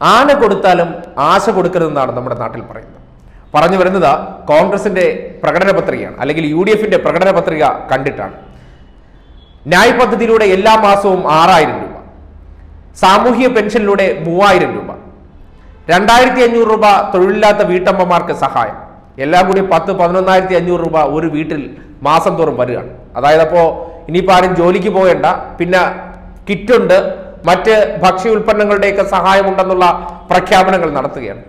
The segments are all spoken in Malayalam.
ആന കൊടുത്താലും ആശ കൊടുക്കരുതെന്നാണ് നമ്മുടെ നാട്ടിൽ പറയുന്നത് പറഞ്ഞു വരുന്നത് കോൺഗ്രസിന്റെ പ്രകടന പത്രികയാണ് അല്ലെങ്കിൽ യു ഡി എഫിന്റെ പ്രകടന പത്രിക കണ്ടിട്ടാണ് ന്യായ് പദ്ധതിയിലൂടെ എല്ലാ മാസവും ആറായിരം രൂപ സാമൂഹിക പെൻഷനിലൂടെ മൂവായിരം രൂപ രണ്ടായിരത്തി അഞ്ഞൂറ് രൂപ തൊഴിലില്ലാത്ത വീട്ടമ്മമാർക്ക് സഹായം എല്ലാം കൂടി പത്ത് പതിനൊന്നായിരത്തി അഞ്ഞൂറ് രൂപ ഒരു വീട്ടിൽ മാസം തോറും വരികയാണ് അതായത് അപ്പോൾ ഇനിയിപ്പോൾ ആരും ജോലിക്ക് പോകേണ്ട പിന്നെ കിറ്റുണ്ട് മറ്റ് ഭക്ഷ്യ ഉൽപ്പന്നങ്ങളുടെയൊക്കെ സഹായമുണ്ടെന്നുള്ള പ്രഖ്യാപനങ്ങൾ നടത്തുകയാണ്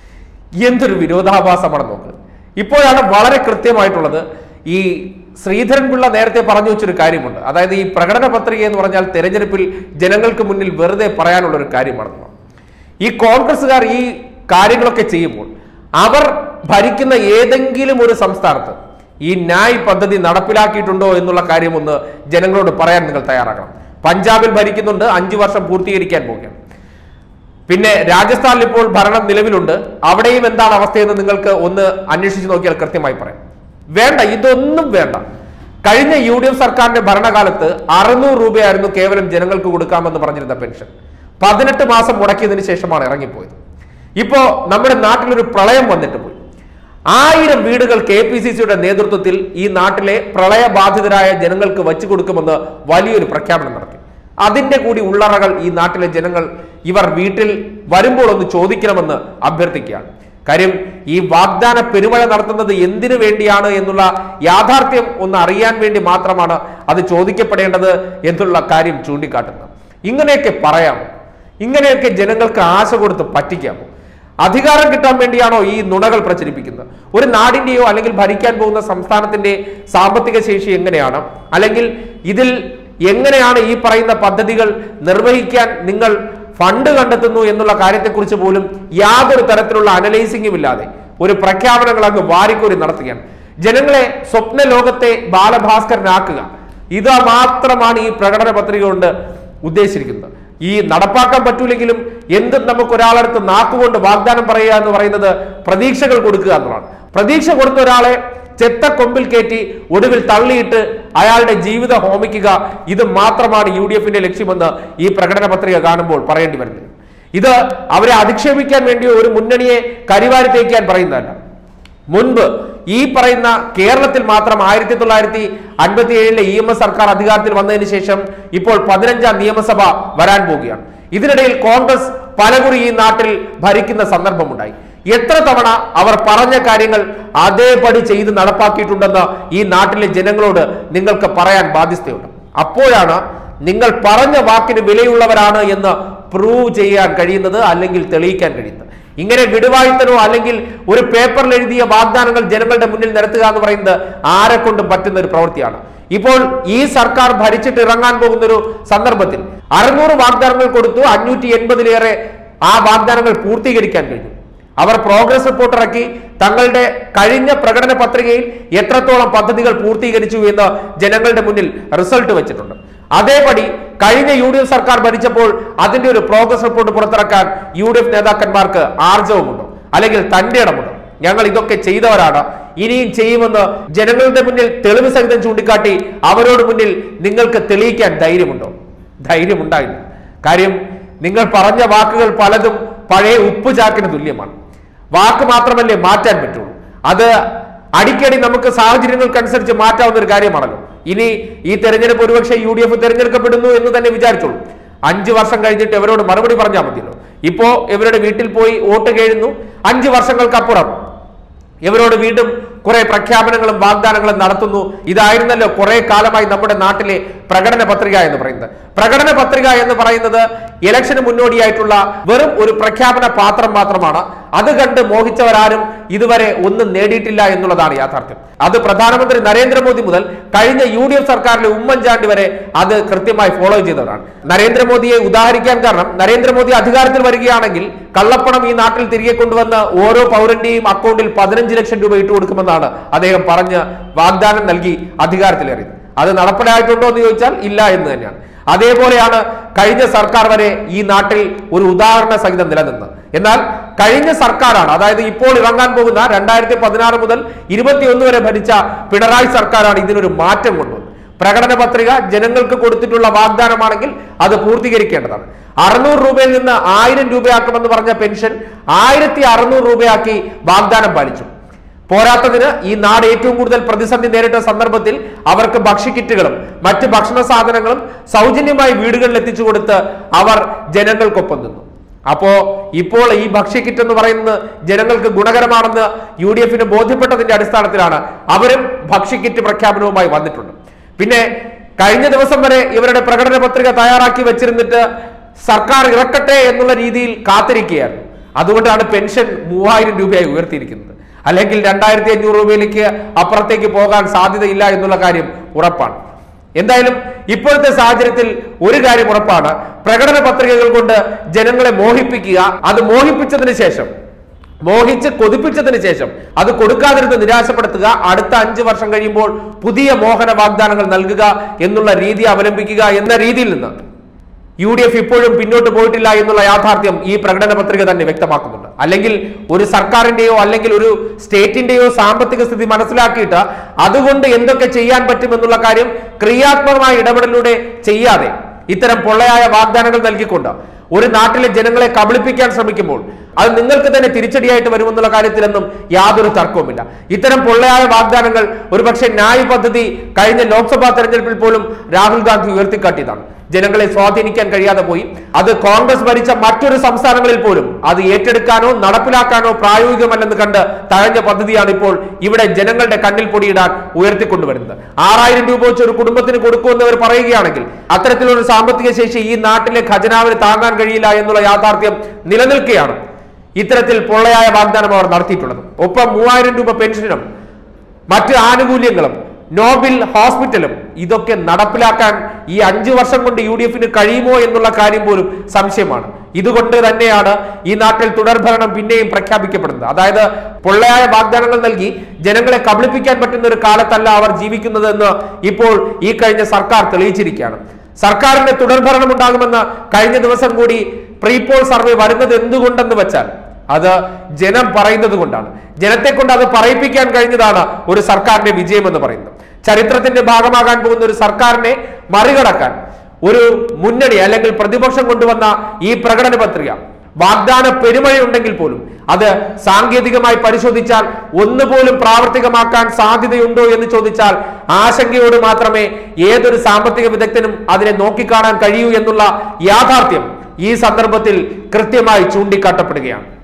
എന്തൊരു വിരോധാഭാസമാണ് നോക്ക് ഇപ്പോഴാണ് വളരെ കൃത്യമായിട്ടുള്ളത് ഈ ശ്രീധരൻപിള്ള നേരത്തെ പറഞ്ഞു വെച്ചൊരു കാര്യമുണ്ട് അതായത് ഈ പ്രകടന പത്രിക എന്ന് പറഞ്ഞാൽ തെരഞ്ഞെടുപ്പിൽ ജനങ്ങൾക്ക് മുന്നിൽ വെറുതെ പറയാനുള്ള ഒരു കാര്യമാണെന്ന് ഈ കോൺഗ്രസ്സുകാർ ഈ കാര്യങ്ങളൊക്കെ ചെയ്യുമ്പോൾ അവർ ഭരിക്കുന്ന ഏതെങ്കിലും ഒരു സംസ്ഥാനത്ത് ഈ ന്യായ് പദ്ധതി നടപ്പിലാക്കിയിട്ടുണ്ടോ എന്നുള്ള കാര്യം ഒന്ന് ജനങ്ങളോട് പറയാൻ നിങ്ങൾ തയ്യാറാക്കണം പഞ്ചാബിൽ ഭരിക്കുന്നുണ്ട് അഞ്ചു വർഷം പൂർത്തീകരിക്കാൻ പോകുകയാണ് പിന്നെ രാജസ്ഥാനിൽ ഇപ്പോൾ ഭരണം നിലവിലുണ്ട് അവിടെയും എന്താണ് അവസ്ഥയെന്ന് നിങ്ങൾക്ക് ഒന്ന് അന്വേഷിച്ച് നോക്കിയാൽ കൃത്യമായി പറയാം വേണ്ട ഇതൊന്നും വേണ്ട കഴിഞ്ഞ യു ഡി എഫ് സർക്കാരിന്റെ ഭരണകാലത്ത് അറുന്നൂറ് രൂപയായിരുന്നു കേവലം ജനങ്ങൾക്ക് കൊടുക്കാമെന്ന് പറഞ്ഞിരുന്ന പെൻഷൻ പതിനെട്ട് മാസം മുടക്കിയതിനു ശേഷമാണ് ഇറങ്ങിപ്പോയത് ഇപ്പോ നമ്മുടെ നാട്ടിലൊരു പ്രളയം വന്നിട്ട് പോയി ആയിരം വീടുകൾ കെ പി സി സിയുടെ നേതൃത്വത്തിൽ ഈ നാട്ടിലെ പ്രളയബാധിതരായ ജനങ്ങൾക്ക് വച്ചു കൊടുക്കുമെന്ന് വലിയൊരു പ്രഖ്യാപനം നടത്തി അതിന്റെ കൂടി ഉള്ളറകൾ ഈ നാട്ടിലെ ജനങ്ങൾ ഇവർ വീട്ടിൽ വരുമ്പോൾ ഒന്ന് ചോദിക്കണമെന്ന് അഭ്യർത്ഥിക്കുകയാണ് കാര്യം ഈ വാഗ്ദാന പെരുമഴ നടത്തുന്നത് എന്തിനു വേണ്ടിയാണ് എന്നുള്ള യാഥാർത്ഥ്യം ഒന്ന് അറിയാൻ വേണ്ടി മാത്രമാണ് അത് ചോദിക്കപ്പെടേണ്ടത് എന്നുള്ള കാര്യം ചൂണ്ടിക്കാട്ടുന്നത് ഇങ്ങനെയൊക്കെ പറയാമോ ഇങ്ങനെയൊക്കെ ജനങ്ങൾക്ക് ആശ കൊടുത്ത് പറ്റിക്കാമോ അധികാരം കിട്ടാൻ വേണ്ടിയാണോ ഈ നുണകൾ പ്രചരിപ്പിക്കുന്നത് ഒരു നാടിന്റെയോ അല്ലെങ്കിൽ ഭരിക്കാൻ പോകുന്ന സംസ്ഥാനത്തിന്റെ സാമ്പത്തിക ശേഷി എങ്ങനെയാണ് അല്ലെങ്കിൽ ഇതിൽ എങ്ങനെയാണ് ഈ പറയുന്ന പദ്ധതികൾ നിർവഹിക്കാൻ നിങ്ങൾ ഫണ്ട് കണ്ടെത്തുന്നു എന്നുള്ള കാര്യത്തെക്കുറിച്ച് പോലും യാതൊരു തരത്തിലുള്ള അനലൈസിംഗും ഇല്ലാതെ ഒരു പ്രഖ്യാപനങ്ങൾ അങ്ങ് വാരിക്കോരി നടത്തുകയാണ് ജനങ്ങളെ സ്വപ്ന ലോകത്തെ ബാലഭാസ്കരനാക്കുക ഇത് മാത്രമാണ് ഈ പ്രകടന പത്രിക കൊണ്ട് ഉദ്ദേശിച്ചിരിക്കുന്നത് ഈ നടപ്പാക്കാൻ പറ്റൂലെങ്കിലും എന്തും നമുക്ക് ഒരാളടുത്ത് നാക്കുകൊണ്ട് വാഗ്ദാനം പറയുക എന്ന് പറയുന്നത് പ്രതീക്ഷകൾ കൊടുക്കുക എന്നുള്ളതാണ് പ്രതീക്ഷ കൊടുത്ത ഒരാളെ ചെത്ത കൊമ്പിൽ കയറ്റി ഒടുവിൽ തള്ളിയിട്ട് അയാളുടെ ജീവിതം ഹോമിക്കുക ഇത് മാത്രമാണ് യു ഡി എഫിന്റെ ലക്ഷ്യമെന്ന് ഈ പ്രകടന പത്രിക കാണുമ്പോൾ പറയേണ്ടി വരുന്നത് ഇത് അവരെ അധിക്ഷേപിക്കാൻ വേണ്ടി ഒരു മുന്നണിയെ കരിവാരി തേക്കാൻ പറയുന്നതല്ല മുൻപ് ഈ പറയുന്ന കേരളത്തിൽ മാത്രം ആയിരത്തി തൊള്ളായിരത്തി അൻപത്തി ഏഴിലെ ഇ എം എസ് സർക്കാർ അധികാരത്തിൽ വന്നതിന് ശേഷം ഇപ്പോൾ പതിനഞ്ചാം നിയമസഭ വരാൻ പോവുകയാണ് ഇതിനിടയിൽ കോൺഗ്രസ് പലകുറി ഈ നാട്ടിൽ ഭരിക്കുന്ന സന്ദർഭമുണ്ടായി എത്ര തവണ അവർ പറഞ്ഞ കാര്യങ്ങൾ അതേപടി ചെയ്ത് നടപ്പാക്കിയിട്ടുണ്ടെന്ന് ഈ നാട്ടിലെ ജനങ്ങളോട് നിങ്ങൾക്ക് പറയാൻ ബാധ്യതയുണ്ട് അപ്പോഴാണ് നിങ്ങൾ പറഞ്ഞ വാക്കിന് വിലയുള്ളവരാണ് എന്ന് പ്രൂവ് ചെയ്യാൻ കഴിയുന്നത് അല്ലെങ്കിൽ തെളിയിക്കാൻ കഴിയുന്നത് ഇങ്ങനെ വിടുവായുത്തനോ അല്ലെങ്കിൽ ഒരു പേപ്പറിൽ എഴുതിയ വാഗ്ദാനങ്ങൾ ജനങ്ങളുടെ മുന്നിൽ നിരത്തുക എന്ന് പറയുന്നത് ആരെ കൊണ്ടും പറ്റുന്ന ഒരു പ്രവൃത്തിയാണ് ഇപ്പോൾ ഈ സർക്കാർ ഭരിച്ചിട്ട് ഇറങ്ങാൻ പോകുന്ന ഒരു സന്ദർഭത്തിൽ അറുന്നൂറ് വാഗ്ദാനങ്ങൾ കൊടുത്തു അഞ്ഞൂറ്റി എൺപതിലേറെ ആ വാഗ്ദാനങ്ങൾ പൂർത്തീകരിക്കാൻ കഴിഞ്ഞു അവർ പ്രോഗ്രസ് റിപ്പോർട്ട് ഇറക്കി തങ്ങളുടെ കഴിഞ്ഞ പ്രകടന പത്രികയിൽ എത്രത്തോളം പദ്ധതികൾ പൂർത്തീകരിച്ചു എന്ന് ജനങ്ങളുടെ മുന്നിൽ റിസൾട്ട് വെച്ചിട്ടുണ്ട് അതേപടി കഴിഞ്ഞ യു ഡി എഫ് സർക്കാർ ഭരിച്ചപ്പോൾ അതിന്റെ ഒരു പ്രോഗ്രസ് റിപ്പോർട്ട് പുറത്തിറക്കാൻ യു ഡി എഫ് നേതാക്കന്മാർക്ക് ആർജവമുണ്ടോ അല്ലെങ്കിൽ തന്റെ ഇടമുണ്ടോ ഞങ്ങൾ ഇതൊക്കെ ചെയ്തവരാണ് ഇനിയും ചെയ്യുമെന്ന് ജനങ്ങളുടെ മുന്നിൽ തെളിവ് സഹിതം ചൂണ്ടിക്കാട്ടി അവരോട് മുന്നിൽ നിങ്ങൾക്ക് തെളിയിക്കാൻ ധൈര്യമുണ്ടോ ധൈര്യമുണ്ടായില്ല കാര്യം നിങ്ങൾ പറഞ്ഞ വാക്കുകൾ പലതും പഴയ ഉപ്പ് ചാക്കിന് തുല്യമാണ് വാക്ക് മാത്രമല്ലേ മാറ്റാൻ പറ്റുള്ളൂ അത് അടിക്കടി നമുക്ക് സാഹചര്യങ്ങൾക്കനുസരിച്ച് മാറ്റാവുന്ന ഒരു കാര്യമാണല്ലോ ഇനി ഈ തെരഞ്ഞെടുപ്പ് ഒരുപക്ഷെ യു ഡി എഫ് തെരഞ്ഞെടുക്കപ്പെടുന്നു എന്ന് തന്നെ വിചാരിച്ചോളൂ അഞ്ചു വർഷം കഴിഞ്ഞിട്ട് ഇവരോട് മറുപടി പറഞ്ഞാൽ മതിയല്ലോ ഇപ്പോ ഇവരുടെ വീട്ടിൽ പോയി വോട്ട് കേഴുന്നു അഞ്ചു വർഷങ്ങൾക്കപ്പുറം ഇവരോട് വീണ്ടും കുറെ പ്രഖ്യാപനങ്ങളും വാഗ്ദാനങ്ങളും നടത്തുന്നു ഇതായിരുന്നല്ലോ കുറെ കാലമായി നമ്മുടെ നാട്ടിലെ പ്രകടന പത്രിക എന്ന് പറയുന്നത് പ്രകടന പത്രിക എന്ന് പറയുന്നത് ഇലക്ഷന് മുന്നോടിയായിട്ടുള്ള വെറും ഒരു പ്രഖ്യാപന പാത്രം മാത്രമാണ് അത് കണ്ട് മോഹിച്ചവരാരും ഇതുവരെ ഒന്നും നേടിയിട്ടില്ല എന്നുള്ളതാണ് യാഥാർത്ഥ്യം അത് പ്രധാനമന്ത്രി നരേന്ദ്രമോദി മുതൽ കഴിഞ്ഞ യു ഡി എഫ് സർക്കാരിലെ ഉമ്മൻചാണ്ടി വരെ അത് കൃത്യമായി ഫോളോ ചെയ്തവരാണ് നരേന്ദ്രമോദിയെ ഉദാഹരിക്കാൻ കാരണം നരേന്ദ്രമോദി അധികാരത്തിൽ വരികയാണെങ്കിൽ കള്ളപ്പണം ഈ നാട്ടിൽ തിരികെ കൊണ്ടുവന്ന് ഓരോ പൗരന്റെയും അക്കൗണ്ടിൽ പതിനഞ്ച് ലക്ഷം രൂപ ഇട്ടു കൊടുക്കുമെന്നാണ് അദ്ദേഹം പറഞ്ഞ് വാഗ്ദാനം നൽകി അധികാരത്തിലേറിയത് അത് നടപ്പിലായിട്ടുണ്ടോ എന്ന് ചോദിച്ചാൽ ഇല്ല എന്ന് തന്നെയാണ് അതേപോലെയാണ് കഴിഞ്ഞ സർക്കാർ വരെ ഈ നാട്ടിൽ ഒരു ഉദാഹരണ സഹിതം നിലനിന്നത് എന്നാൽ കഴിഞ്ഞ സർക്കാരാണ് അതായത് ഇപ്പോൾ ഇറങ്ങാൻ പോകുന്ന രണ്ടായിരത്തി പതിനാറ് മുതൽ ഇരുപത്തിയൊന്ന് വരെ ഭരിച്ച പിണറായി സർക്കാരാണ് ഇതിനൊരു മാറ്റം കൊണ്ടുവന്നത് പ്രകടന പത്രിക ജനങ്ങൾക്ക് കൊടുത്തിട്ടുള്ള വാഗ്ദാനമാണെങ്കിൽ അത് പൂർത്തീകരിക്കേണ്ടതാണ് അറുന്നൂറ് രൂപയിൽ നിന്ന് ആയിരം രൂപയാക്കുമെന്ന് പറഞ്ഞ പെൻഷൻ ആയിരത്തി അറുന്നൂറ് രൂപയാക്കി വാഗ്ദാനം പാലിച്ചു പോരാത്തതിന് ഈ നാട് ഏറ്റവും കൂടുതൽ പ്രതിസന്ധി നേരിട്ട സന്ദർഭത്തിൽ അവർക്ക് ഭക്ഷ്യക്കിറ്റുകളും മറ്റ് ഭക്ഷണ സാധനങ്ങളും സൗജന്യമായി വീടുകളിൽ എത്തിച്ചു കൊടുത്ത് അവർ ജനങ്ങൾക്കൊപ്പം നിന്നു അപ്പോ ഇപ്പോൾ ഈ ഭക്ഷ്യക്കിറ്റ് എന്ന് പറയുന്നത് ജനങ്ങൾക്ക് ഗുണകരമാണെന്ന് യു ഡി എഫിന് ബോധ്യപ്പെട്ടതിന്റെ അടിസ്ഥാനത്തിലാണ് അവരും ഭക്ഷ്യക്കിറ്റ് പ്രഖ്യാപനവുമായി വന്നിട്ടുണ്ട് പിന്നെ കഴിഞ്ഞ ദിവസം വരെ ഇവരുടെ പ്രകടന പത്രിക തയ്യാറാക്കി വെച്ചിരുന്നിട്ട് സർക്കാർ ഇറക്കട്ടെ എന്നുള്ള രീതിയിൽ കാത്തിരിക്കുകയായിരുന്നു അതുകൊണ്ടാണ് പെൻഷൻ മൂവായിരം രൂപയായി ഉയർത്തിയിരിക്കുന്നത് അല്ലെങ്കിൽ രണ്ടായിരത്തി അഞ്ഞൂറ് രൂപയിലേക്ക് അപ്പുറത്തേക്ക് പോകാൻ സാധ്യതയില്ല എന്നുള്ള കാര്യം ഉറപ്പാണ് എന്തായാലും ഇപ്പോഴത്തെ സാഹചര്യത്തിൽ ഒരു കാര്യം ഉറപ്പാണ് പ്രകടന പത്രികകൾ കൊണ്ട് ജനങ്ങളെ മോഹിപ്പിക്കുക അത് മോഹിപ്പിച്ചതിന് ശേഷം മോഹിച്ച് കൊതിപ്പിച്ചതിന് ശേഷം അത് കൊടുക്കാതിരുന്ന് നിരാശപ്പെടുത്തുക അടുത്ത അഞ്ച് വർഷം കഴിയുമ്പോൾ പുതിയ മോഹന വാഗ്ദാനങ്ങൾ നൽകുക എന്നുള്ള രീതി അവലംബിക്കുക എന്ന രീതിയിൽ നിന്ന് യു ഡി എഫ് ഇപ്പോഴും പിന്നോട്ട് പോയിട്ടില്ല എന്നുള്ള യാഥാർത്ഥ്യം ഈ പ്രകടന പത്രിക തന്നെ വ്യക്തമാക്കുന്നുണ്ട് അല്ലെങ്കിൽ ഒരു സർക്കാരിന്റെയോ അല്ലെങ്കിൽ ഒരു സ്റ്റേറ്റിന്റെയോ സാമ്പത്തിക സ്ഥിതി മനസ്സിലാക്കിയിട്ട് അതുകൊണ്ട് എന്തൊക്കെ ചെയ്യാൻ പറ്റുമെന്നുള്ള കാര്യം ക്രിയാത്മകമായ ഇടപെടലിലൂടെ ചെയ്യാതെ ഇത്തരം പൊള്ളയായ വാഗ്ദാനങ്ങൾ നൽകിക്കൊണ്ട് ഒരു നാട്ടിലെ ജനങ്ങളെ കബളിപ്പിക്കാൻ ശ്രമിക്കുമ്പോൾ അത് നിങ്ങൾക്ക് തന്നെ തിരിച്ചടിയായിട്ട് വരുമെന്നുള്ള കാര്യത്തിലൊന്നും യാതൊരു തർക്കവുമില്ല ഇത്തരം പൊള്ളയായ വാഗ്ദാനങ്ങൾ ഒരുപക്ഷെ ന്യായ് പദ്ധതി കഴിഞ്ഞ ലോക്സഭാ തെരഞ്ഞെടുപ്പിൽ പോലും രാഹുൽ ഗാന്ധി ഉയർത്തിക്കാട്ടിയതാണ് ജനങ്ങളെ സ്വാധീനിക്കാൻ കഴിയാതെ പോയി അത് കോൺഗ്രസ് ഭരിച്ച മറ്റൊരു സംസ്ഥാനങ്ങളിൽ പോലും അത് ഏറ്റെടുക്കാനോ നടപ്പിലാക്കാനോ പ്രായോഗികമല്ലെന്ന് കണ്ട് തഴഞ്ഞ പദ്ധതിയാണ് ഇപ്പോൾ ഇവിടെ ജനങ്ങളുടെ കണ്ണിൽ പൊടിയിടാൻ ഉയർത്തിക്കൊണ്ടുവരുന്നത് ആറായിരം രൂപ വെച്ച് ഒരു കുടുംബത്തിന് കൊടുക്കുമെന്ന് അവർ പറയുകയാണെങ്കിൽ അത്തരത്തിലൊരു സാമ്പത്തിക ശേഷി ഈ നാട്ടിലെ ഖജനാവിന് താങ്ങാൻ കഴിയില്ല എന്നുള്ള യാഥാർത്ഥ്യം നിലനിൽക്കുകയാണ് ഇത്തരത്തിൽ പൊള്ളയായ വാഗ്ദാനം അവർ നടത്തിയിട്ടുള്ളത് ഒപ്പം മൂവായിരം രൂപ പെൻഷനും മറ്റ് ആനുകൂല്യങ്ങളും നോബിൽ ഹോസ്പിറ്റലും ഇതൊക്കെ നടപ്പിലാക്കാൻ ഈ അഞ്ചു വർഷം കൊണ്ട് യു ഡി എഫിന് കഴിയുമോ എന്നുള്ള കാര്യം പോലും സംശയമാണ് ഇതുകൊണ്ട് തന്നെയാണ് ഈ നാട്ടിൽ തുടർഭരണം പിന്നെയും പ്രഖ്യാപിക്കപ്പെടുന്നത് അതായത് പൊള്ളയായ വാഗ്ദാനങ്ങൾ നൽകി ജനങ്ങളെ കബളിപ്പിക്കാൻ പറ്റുന്ന ഒരു കാലത്തല്ല അവർ ജീവിക്കുന്നത് എന്ന് ഇപ്പോൾ ഈ കഴിഞ്ഞ സർക്കാർ തെളിയിച്ചിരിക്കുകയാണ് സർക്കാരിന്റെ തുടർഭരണം ഉണ്ടാകുമെന്ന് കഴിഞ്ഞ ദിവസം കൂടി പ്രീപോൾ സർവേ വരുന്നത് എന്തുകൊണ്ടെന്ന് വെച്ചാൽ അത് ജനം പറയുന്നത് കൊണ്ടാണ് ജനത്തെ കൊണ്ട് അത് പറയിപ്പിക്കാൻ കഴിഞ്ഞതാണ് ഒരു സർക്കാരിന്റെ വിജയം എന്ന് പറയുന്നത് ചരിത്രത്തിന്റെ ഭാഗമാകാൻ പോകുന്ന ഒരു സർക്കാരിനെ മറികടക്കാൻ ഒരു മുന്നണി അല്ലെങ്കിൽ പ്രതിപക്ഷം കൊണ്ടുവന്ന ഈ പ്രകടന പത്രിക വാഗ്ദാന പെരുമഴയുണ്ടെങ്കിൽ പോലും അത് സാങ്കേതികമായി പരിശോധിച്ചാൽ ഒന്നുപോലും പ്രാവർത്തികമാക്കാൻ സാധ്യതയുണ്ടോ എന്ന് ചോദിച്ചാൽ ആശങ്കയോട് മാത്രമേ ഏതൊരു സാമ്പത്തിക വിദഗ്ധനും അതിനെ നോക്കിക്കാണാൻ കഴിയൂ എന്നുള്ള യാഥാർത്ഥ്യം ഈ സന്ദർഭത്തിൽ കൃത്യമായി ചൂണ്ടിക്കാട്ടപ്പെടുകയാണ്